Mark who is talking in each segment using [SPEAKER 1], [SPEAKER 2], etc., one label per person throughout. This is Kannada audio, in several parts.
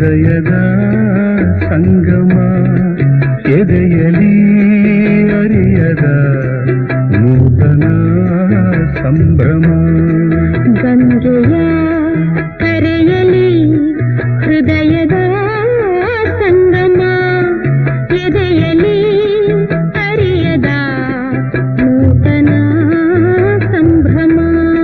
[SPEAKER 1] ಹೃದಯದ ಸಂಗಮ ಎದೆಯಲಿ ಅರಿಯದ ನೂತನ ಸಂಭ್ರಮ
[SPEAKER 2] ಗಂಗೆಯ ಕರೆಯಲಿ ಹೃದಯದ ಸಂಗಮ ಎದೆಯಲಿ ಅರಿಯದ ನೂತನ ಸಂಭ್ರಮ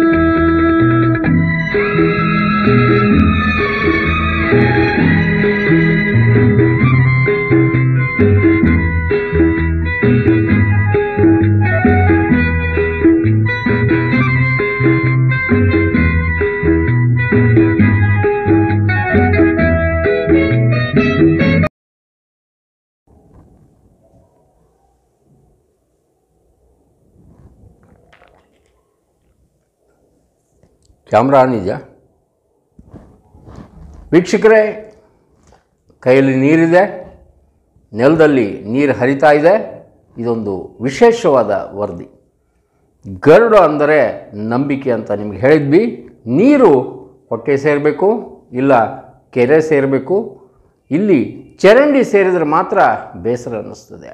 [SPEAKER 3] ಕ್ಯಾಮ್ರಾ ಆನ್ ಇದೆಯಾ ವೀಕ್ಷಕರೇ ಕೈಯಲ್ಲಿ ನೀರಿದೆ ನೆಲದಲ್ಲಿ ನೀರು ಹರಿತಾ ಇದೆ ಇದೊಂದು ವಿಶೇಷವಾದ ವರದಿ ಗರುಡ ಅಂದರೆ ನಂಬಿಕೆ ಅಂತ ನಿಮ್ಗೆ ಹೇಳಿದ್ವಿ ನೀರು ಹೊಟ್ಟೆ ಸೇರಬೇಕು ಇಲ್ಲ ಕೆರೆ ಸೇರಬೇಕು ಇಲ್ಲಿ ಚರಂಡಿ ಸೇರಿದರೆ ಮಾತ್ರ ಬೇಸರ ಅನ್ನಿಸ್ತದೆ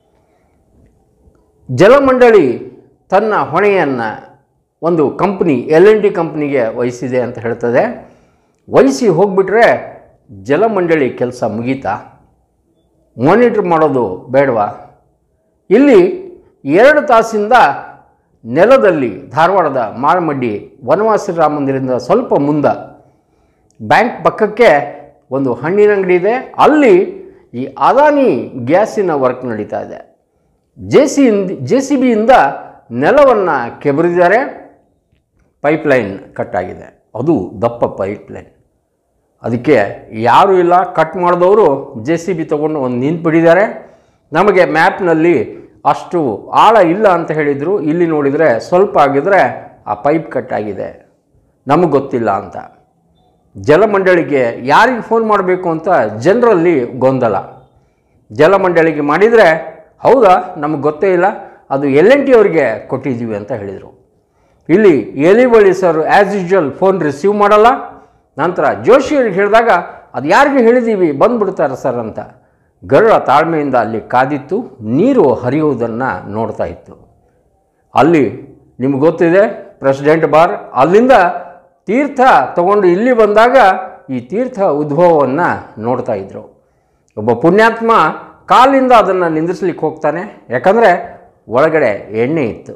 [SPEAKER 3] ಜಲಮಂಡಳಿ ತನ್ನ ಹೊಣೆಯನ್ನು ಒಂದು ಕಂಪ್ನಿ ಎಲ್ ಎನ್ ಟಿ ಕಂಪ್ನಿಗೆ ವಹಿಸಿದೆ ಅಂತ ಹೇಳ್ತದೆ ವಹಿಸಿ ಹೋಗಿಬಿಟ್ರೆ ಜಲಮಂಡಳಿ ಕೆಲಸ ಮುಗೀತಾ ಮಾನಿಟ್ರ್ ಮಾಡೋದು ಬೇಡವಾ ಇಲ್ಲಿ ಎರಡು ತಾಸಿಂದ ನೆಲದಲ್ಲಿ ಧಾರವಾಡದ ಮಾಳಮಡ್ಡಿ ವನವಾಸಿ ರಾಮ ಮಂದಿರದಿಂದ ಸ್ವಲ್ಪ ಮುಂದೆ ಬ್ಯಾಂಕ್ ಪಕ್ಕಕ್ಕೆ ಒಂದು ಹಣ್ಣಿನ ಅಂಗಡಿ ಇದೆ ಅಲ್ಲಿ ಈ ಅದಾನಿ ಗ್ಯಾಸಿನ ವರ್ಕ್ ನಡೀತಾ ಇದೆ ಜೆ ಸಿ ಜೆ ಸಿ ಬಿಯಿಂದ ನೆಲವನ್ನು ಕೆಬರಿದ್ದಾರೆ ಪೈಪ್ಲೈನ್ ಕಟ್ಟಾಗಿದೆ ಅದು ದಪ್ಪ ಪೈಪ್ಲೈನ್ ಅದಕ್ಕೆ ಯಾರೂ ಇಲ್ಲ ಕಟ್ ಮಾಡಿದವರು ಜೆ ಸಿ ಬಿ ತೊಗೊಂಡು ಒಂದು ನಿಂತ್ಬಿಟ್ಟಿದ್ದಾರೆ ನಮಗೆ ಮ್ಯಾಪ್ನಲ್ಲಿ ಅಷ್ಟು ಆಳ ಇಲ್ಲ ಅಂತ ಹೇಳಿದರು ಇಲ್ಲಿ ನೋಡಿದರೆ ಸ್ವಲ್ಪ ಆಗಿದ್ರೆ ಆ ಪೈಪ್ ಕಟ್ಟಾಗಿದೆ ನಮಗೆ ಗೊತ್ತಿಲ್ಲ ಅಂತ ಜಲಮಂಡಳಿಗೆ ಯಾರಿಗೆ ಫೋನ್ ಮಾಡಬೇಕು ಅಂತ ಜನರಲ್ಲಿ ಗೊಂದಲ ಜಲಮಂಡಳಿಗೆ ಮಾಡಿದರೆ ಹೌದಾ ನಮಗೆ ಗೊತ್ತೇ ಇಲ್ಲ ಅದು ಎಲ್ ಎನ್ ಟಿ ಅವರಿಗೆ ಕೊಟ್ಟಿದ್ದೀವಿ ಅಂತ ಹೇಳಿದರು ಇಲ್ಲಿ ಎಲಿ ಬಳಿ sir as usual phone receive ಮಾಡಲ್ಲ ನಂತರ ಜೋಶಿಯವ್ರಿಗೆ ಹೇಳಿದಾಗ ಅದು ಯಾರಿಗೆ ಹೇಳಿದ್ದೀವಿ ಬಂದ್ಬಿಡ್ತಾರೆ ಸರ್ ಅಂತ ಗರುಡ ತಾಳ್ಮೆಯಿಂದ ಅಲ್ಲಿ ಕಾದಿತ್ತು ನೀರು ಹರಿಯುವುದನ್ನು ನೋಡ್ತಾ ಇತ್ತು ಅಲ್ಲಿ ನಿಮ್ಗೆ ಗೊತ್ತಿದೆ ಪ್ರೆಸಿಡೆಂಟ್ ಬಾರ್ ಅಲ್ಲಿಂದ ತೀರ್ಥ ತಗೊಂಡು ಇಲ್ಲಿ ಬಂದಾಗ ಈ ತೀರ್ಥ ಉದ್ಭವವನ್ನು ನೋಡ್ತಾ ಇದ್ರು ಒಬ್ಬ ಪುಣ್ಯಾತ್ಮ ಕಾಲಿಂದ ಅದನ್ನು ನಿಂದಿಸ್ಲಿಕ್ಕೆ ಹೋಗ್ತಾನೆ ಯಾಕಂದರೆ ಒಳಗಡೆ ಎಣ್ಣೆ ಇತ್ತು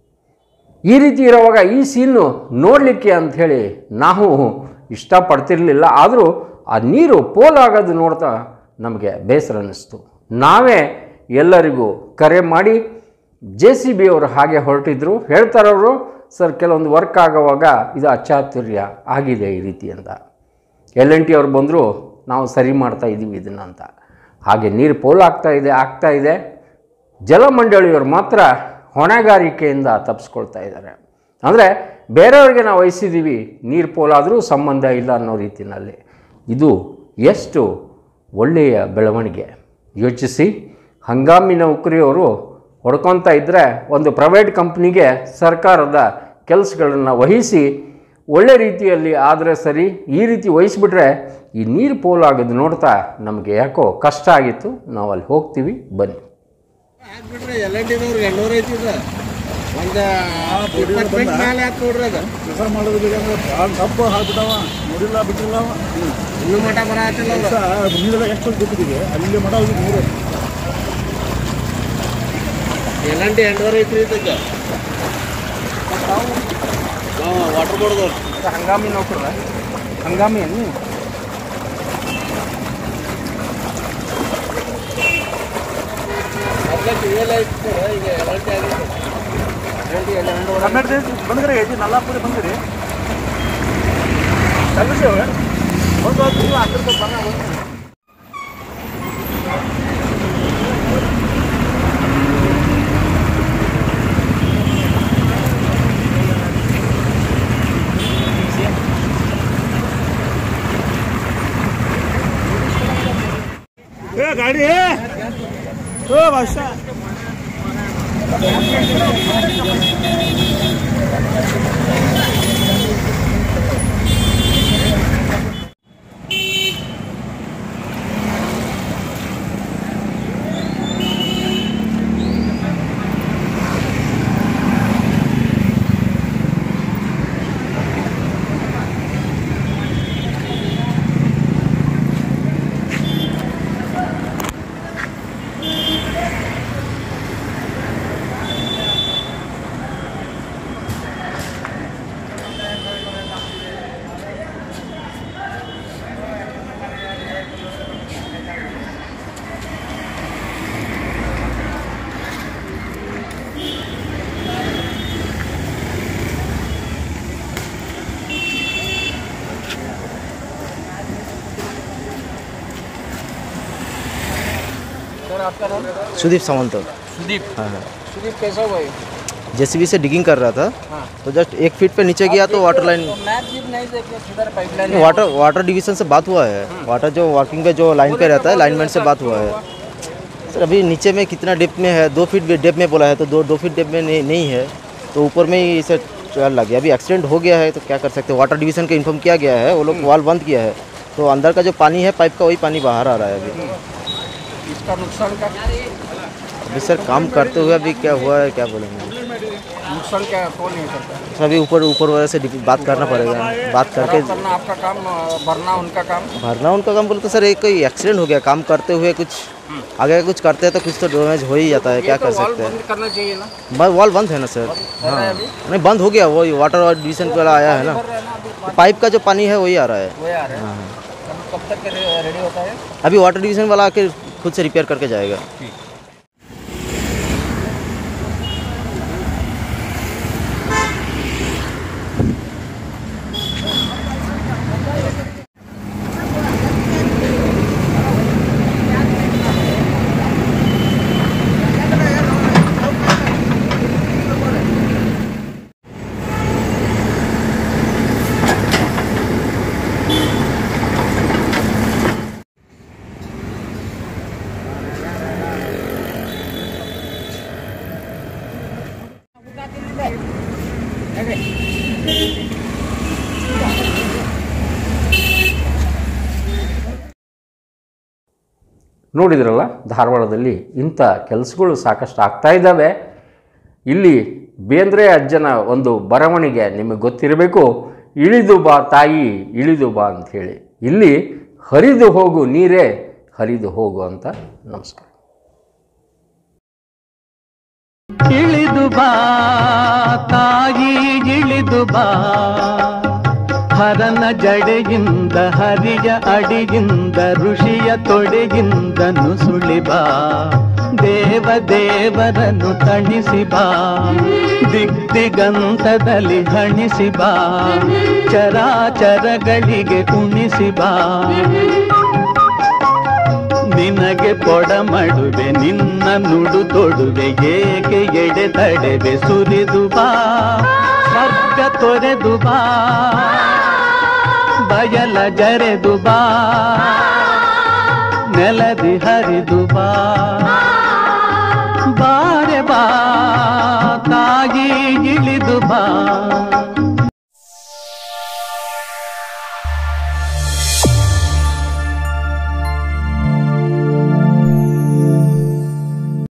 [SPEAKER 3] ಈ ರೀತಿ ಇರುವಾಗ ಈ ಸೀನು ನೋಡಲಿಕ್ಕೆ ಅಂಥೇಳಿ ನಾವು ಇಷ್ಟಪಡ್ತಿರಲಿಲ್ಲ ಆದರೂ ಆ ನೀರು ಪೋಲಾಗೋದು ನೋಡ್ತಾ ನಮಗೆ ಬೇಸರ ಅನ್ನಿಸ್ತು ನಾವೇ ಎಲ್ಲರಿಗೂ ಕರೆ ಮಾಡಿ ಜೆ ಸಿ ಬಿ ಅವರು ಹಾಗೆ ಹೊರಟಿದ್ರು ಹೇಳ್ತಾರವರು ಸರ್ ಕೆಲವೊಂದು ವರ್ಕ್ ಆಗೋವಾಗ ಇದು ಅಚಾತುರ್ಯ ಆಗಿದೆ ಈ ರೀತಿ ಅಂತ ಎಲ್ ಎನ್ ಟಿ ಅವ್ರು ಬಂದರು ನಾವು ಸರಿ ಮಾಡ್ತಾ ಇದ್ದೀವಿ ಇದನ್ನು ಅಂತ ಹಾಗೆ ನೀರು ಪೋಲಾಗ್ತಾ ಇದೆ ಆಗ್ತಾ ಇದೆ ಜಲಮಂಡಳಿಯವರು ಮಾತ್ರ ಹೊಣೆಗಾರಿಕೆಯಿಂದ ತಪ್ಪಿಸ್ಕೊಳ್ತಾ ಇದ್ದಾರೆ ಅಂದರೆ ಬೇರೆಯವ್ರಿಗೆ ನಾವು ವಹಿಸಿದ್ದೀವಿ ನೀರು ಪೋಲಾದರೂ ಸಂಬಂಧ ಇಲ್ಲ ಅನ್ನೋ ರೀತಿಯಲ್ಲಿ ಇದು ಎಷ್ಟು ಒಳ್ಳೆಯ ಬೆಳವಣಿಗೆ ಯೋಚಿಸಿ ಹಂಗಾಮಿ ನೌಕರಿಯವರು ಹೊಡ್ಕೊತಾ ಇದ್ದರೆ ಒಂದು ಪ್ರೈವೇಟ್ ಕಂಪ್ನಿಗೆ ಸರ್ಕಾರದ ಕೆಲಸಗಳನ್ನು ವಹಿಸಿ ಒಳ್ಳೆ ರೀತಿಯಲ್ಲಿ ಆದರೆ ಸರಿ ಈ ರೀತಿ ವಹಿಸ್ಬಿಟ್ರೆ ಈ ನೀರು ಪೋಲಾಗೋದು ನೋಡ್ತಾ ನಮಗೆ ಯಾಕೋ ಕಷ್ಟ ಆಗಿತ್ತು ನಾವು ಅಲ್ಲಿ ಹೋಗ್ತೀವಿ ಬನ್ನಿ
[SPEAKER 4] ಹಾಕ್ಬಿಟ್ರೆ ಎಲ್ ಎನ್ ಟಿದವ್ರಿಗೆ ಎಂಟೂರು ಐತಿ ಇದು ಒಂದು ಇಪ್ಪತ್ತು ಫೀಟ್ ಮೇಲೆ ಹಾಕಿ ನೋಡ್ರಿ ಅದು
[SPEAKER 5] ಕೆಲಸ ಮಾಡೋದು ಬೇಕಂದ್ರೆ ಭಾಳ ತಪ್ಪು ಹಾಕ್ಬಿಟ್ಟವ ನೋಡಿಲ್ಲ ಬಿಟ್ಟಿಲ್ಲ ಅವ.
[SPEAKER 4] ಇನ್ನೂ ಮಠ ಬರತ್ತಿಲ್ಲ
[SPEAKER 5] ಕೆಲಸ ನೀರೆಲ್ಲ ಎಷ್ಟು ಗೊತ್ತಿದೆ ಅಲ್ಲಿ ಮಠ ಹೋಗಿ ನೀರು
[SPEAKER 4] ಎಲ್ ಎನ್ ಟಿ ಎಂಟೂರು ಐತ್ರಿ ಇದಕ್ಕೆ ವಾಟರ್ ಬೋರ್ಡ್ದವ್ರು
[SPEAKER 3] ಹಂಗಾಮಿ ನೌಕರ ಹಂಗಾಮಿ ಏನು
[SPEAKER 4] ಮೊದಲ ಟಿವಿಯಲ್ಲಿ ಐತಿ ಸರ್ ಈಗ ಎಲ್ ಎನ್ ಟಿ ಆಗಿತ್ತು
[SPEAKER 5] ಕನ್ನಡ ಬಂದ್ರಿ ಐತಿ ನಲ್ಲಾಪುರಿ ಬಂದಿರಿ ಸರ್ವಿಸ್ ಒಂದು ನೀವು ಹತ್ತಿರ ಬನ್ನ ಏ ಗಾಡಿ ಓ ಭಾಷ
[SPEAKER 4] सर आपका नाम
[SPEAKER 6] सुदीप सावंत
[SPEAKER 4] सुदीप
[SPEAKER 6] हाँ हाँ
[SPEAKER 4] सुदीप कैसा हुआ ये
[SPEAKER 6] जेसीबी से डिगिंग कर रहा था
[SPEAKER 4] हाँ
[SPEAKER 6] तो जस्ट एक फीट पे नीचे गया तो वाटर लाइन
[SPEAKER 4] तो मैप भी नहीं देखे किधर पाइपलाइन
[SPEAKER 6] वाटर वाटर डिवीजन से बात हुआ है वाटर जो वर्किंग पे जो लाइन पे रहता है लाइनमैन से बात हुआ है सर अभी नीचे में कितना डेप में है दो फीट डेप में बोला है तो दो दो फीट डेप में नहीं, नहीं है तो ऊपर में ही इसे चल लग गया अभी एक्सीडेंट हो गया है तो क्या कर सकते हैं वाटर डिवीजन को इन्फॉर्म किया गया है वो लोग वाल बंद किया है तो अंदर का जो पानी है पाइप का वही पानी बाहर आ रहा है अभी
[SPEAKER 4] इसका नुकसान का
[SPEAKER 6] अभी सर काम करते हुए अभी क्या हुआ है क्या बोलेंगे
[SPEAKER 4] नुकसान क्या कौन नहीं करता है
[SPEAKER 6] सर अभी ऊपर ऊपर वाले से डिप- बात करना पड़ेगा बात करके
[SPEAKER 4] खराब करना आपका काम अ, भरना उनका काम
[SPEAKER 6] भरना उनका काम बोले तो सर एक कोई एक्सीडेंट हो गया काम करते हुए कुछ आगे कुछ करते हैं तो कुछ तो डैमेज हो ही जाता है क्या
[SPEAKER 4] ये
[SPEAKER 6] कर
[SPEAKER 4] तो वॉल
[SPEAKER 6] सकते हैं
[SPEAKER 4] बंद करना चाहिए ना
[SPEAKER 6] बस वॉल बंद है ना सर
[SPEAKER 4] है
[SPEAKER 6] हाँ
[SPEAKER 4] अभी?
[SPEAKER 6] नहीं बंद हो गया वो वाटर डिवीजन वाला आया है ना
[SPEAKER 4] भर रहे हैं ना अभी
[SPEAKER 6] तो पाइप का जो पानी है वही आ रहा है
[SPEAKER 4] वो आ रहा है कब कब तक रे- रेडी होता है
[SPEAKER 6] अभी वाटर डिवीजन वाला आके खुद से रिपेयर करके जाएगा
[SPEAKER 3] ನೋಡಿದ್ರಲ್ಲ ಧಾರವಾಡದಲ್ಲಿ ಇಂಥ ಕೆಲಸಗಳು ಸಾಕಷ್ಟು ಆಗ್ತಾ ಇದ್ದಾವೆ ಇಲ್ಲಿ ಬೇಂದ್ರೆ ಅಜ್ಜನ ಒಂದು ಬರವಣಿಗೆ ನಿಮಗೆ ಗೊತ್ತಿರಬೇಕು ಇಳಿದು ಬಾ ತಾಯಿ ಇಳಿದು ಬಾ ಅಂತ ಹೇಳಿ ಇಲ್ಲಿ ಹರಿದು ಹೋಗು ನೀರೇ ಹರಿದು ಹೋಗು ಅಂತ ನಮಸ್ಕಾರ
[SPEAKER 1] ಇಳಿದು ಬಾ ತಾಯಿ ಇಳಿದು ಬಾ ಹರನ ಜಡೆಯಿಂದ ಹರಿಯ ಅಡಿಯಿಂದ ಋಷಿಯ ತೊಡೆಯಿಂದ ನುಸುಳಿ ಬಾ ದೇವ ದೇವರನ್ನು ತಣಿಸಿ ಬಾ ದಿಗ್ದಿಗಂತದಲ್ಲಿ ಹಣಿಸಿ ಬಾ ಚರಾಚರಗಳಿಗೆ ಕುಣಿಸಿ ಬಾ ನಿನಗೆ ಪೊಡ ಮಾಡುವೆ ನಿನ್ನ ನುಡು ತೊಡುವೆ ಏಕೆ ಎಡೆ ತಡೆವೆ ಸುರಿದು ಬಾ ಸ್ವರ್ಗ ತೊರೆದು ಬಾ ಬಯಲ ಜರೆದು ಬಾ ನೆಲದಿ ಹರಿದು ಬಾ ಬಾರೆ ಬಾ ತಾಯಿ ಇಳಿದು ಬಾ